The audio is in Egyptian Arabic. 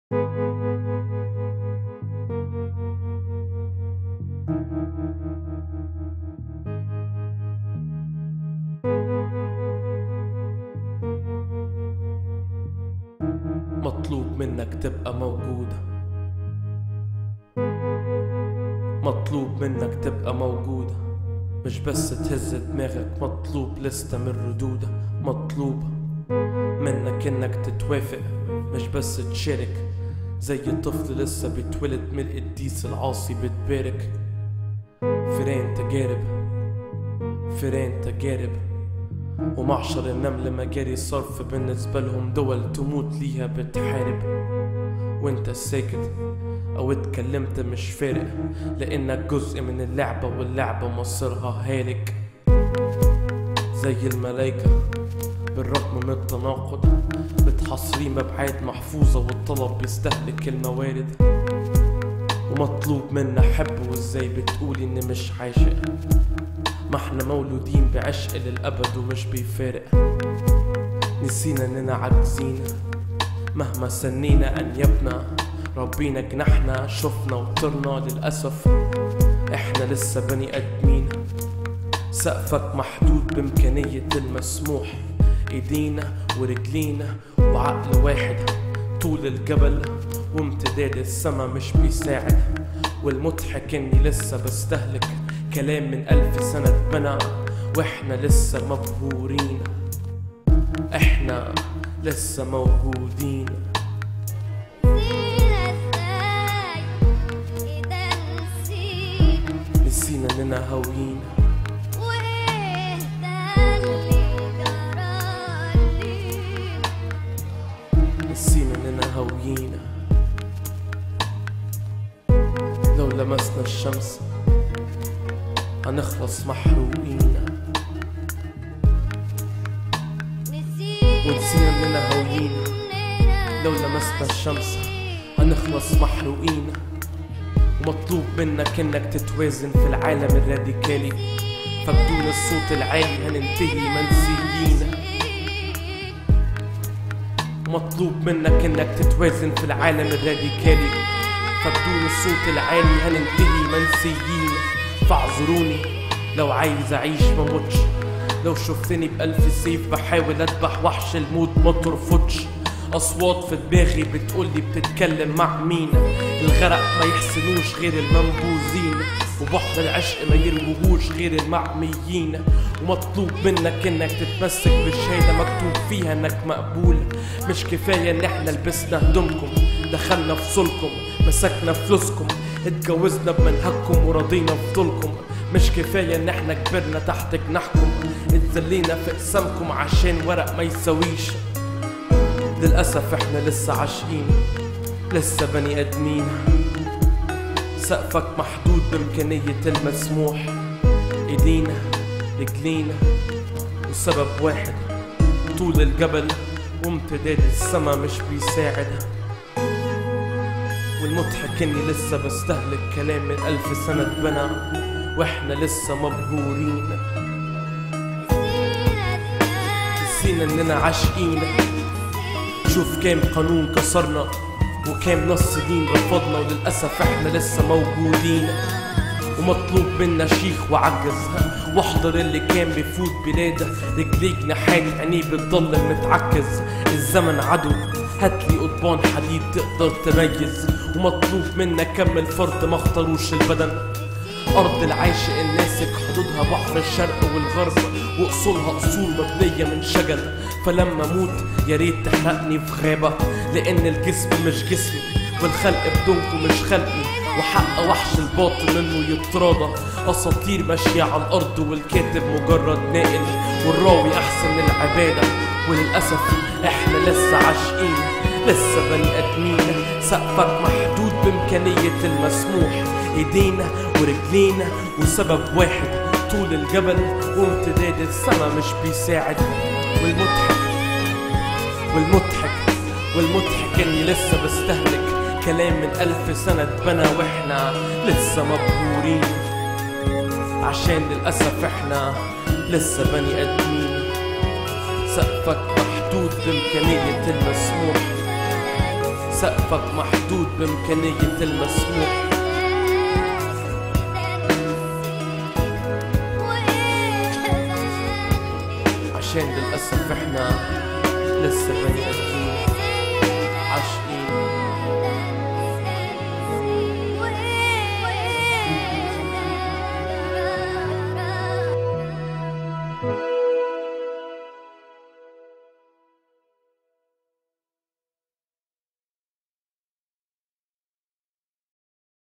مطلوب منك تبقى موجود مطلوب منك تبقى موجود مش بس تهز دماغك مطلوب لستة من ردودة مطلوب منك انك تتوافق مش بس تشارك زي الطفل لسه بيتولد من القديس العاصي بتبارك فيران تجارب فيران تجارب ومعشر النمل مجاري صرف بالنسبة لهم دول تموت ليها بتحارب وانت ساكت او اتكلمت مش فارق لانك جزء من اللعبة واللعبة مصيرها هالك زي الملايكة بالرغم من التناقض بتحصرين بأبعاد محفوظة والطلب بيستهلك الموارد ومطلوب منا حب وازاي بتقولي اني مش عاشق ما احنا مولودين بعشق للأبد ومش بيفارق نسينا اننا عاجزين مهما سنينا أنيابنا ربينا جناحنا شفنا وطرنا للأسف احنا لسه بني آدمين سقفك محدود بإمكانية المسموح ايدينا ورجلينا وعقل واحد طول الجبل وامتداد السما مش بيساعد والمضحك اني لسه بستهلك كلام من ألف سنة اتبنى واحنا لسه مبهورين احنا لسه موجودين نسينا ازاي اذا نسينا نسينا اننا هاويين وايه ده اللي جرالي نسينا اننا هاويين لو لمسنا الشمس هنخلص محروقين ونسينا اننا هاويين لو لمسنا الشمس هنخلص محروقين ومطلوب منك انك تتوازن في العالم الراديكالي فبدون الصوت العالي هننتهي منسيين مطلوب منك انك تتوازن في العالم الراديكالي فبدون الصوت العالي هننتهي منسيين فاعذروني لو عايز اعيش مموتش لو شفتني بألف سيف بحاول اذبح وحش الموت ما ترفضش اصوات في دماغي بتقولي بتتكلم مع مين الغرق ما يحسنوش غير المنبوذين وبحر العشق ما يروهوش غير المعميين ومطلوب منك انك تتمسك بشهادة مكتوب فيها انك مقبول مش كفاية ان احنا لبسنا هدومكم دخلنا في صلكم مسكنا فلوسكم اتجوزنا بمنهجكم ورضينا بطولكم مش كفاية ان احنا كبرنا تحت جناحكم اتذلينا في اقسامكم عشان ورق ما يساويش للأسف احنا لسه عاشقين لسه بني ادمين سقفك محدود بإمكانية المسموح ايدينا رجلينا وسبب واحد طول الجبل وامتداد السما مش بيساعد والمضحك اني لسه بستهلك كلام من ألف سنة اتبنى واحنا لسه مبهورين نسينا اننا عاشقين شوف كام قانون كسرنا وكام نص دين رفضنا وللأسف احنا لسه موجودين ومطلوب منا شيخ وعجز واحضر اللي كان بيفوت بلاده رجليه جناحات عينيه بتضل متعكز الزمن عدو هاتلي قضبان حديد تقدر تميز ومطلوب منا كمل فرد ما اختاروش البدن أرض العاشق الناسك حدودها بحر الشرق والغرب وأصولها أصول مبنية من شجر فلما أموت يا ريت تحرقني في غابة لأن الجسم مش جسمي والخلق بدونكم مش خلقي وحق وحش الباطل انه يتراضى اساطير ماشيه على الارض والكاتب مجرد ناقل والراوي احسن من العباده وللاسف احنا لسه عاشقين لسه بني ادمين سقفك محدود بامكانيه المسموح ايدينا ورجلينا وسبب واحد طول الجبل وامتداد السما مش بيساعد والمضحك والمضحك والمضحك اني لسه بستهلك كلام من ألف سنة اتبنى واحنا لسه مبهورين عشان للأسف احنا لسه بني آدمين سقفك محدود بإمكانية المسموح سقفك محدود بإمكانية المسموح عشان للأسف احنا لسه بني آدمين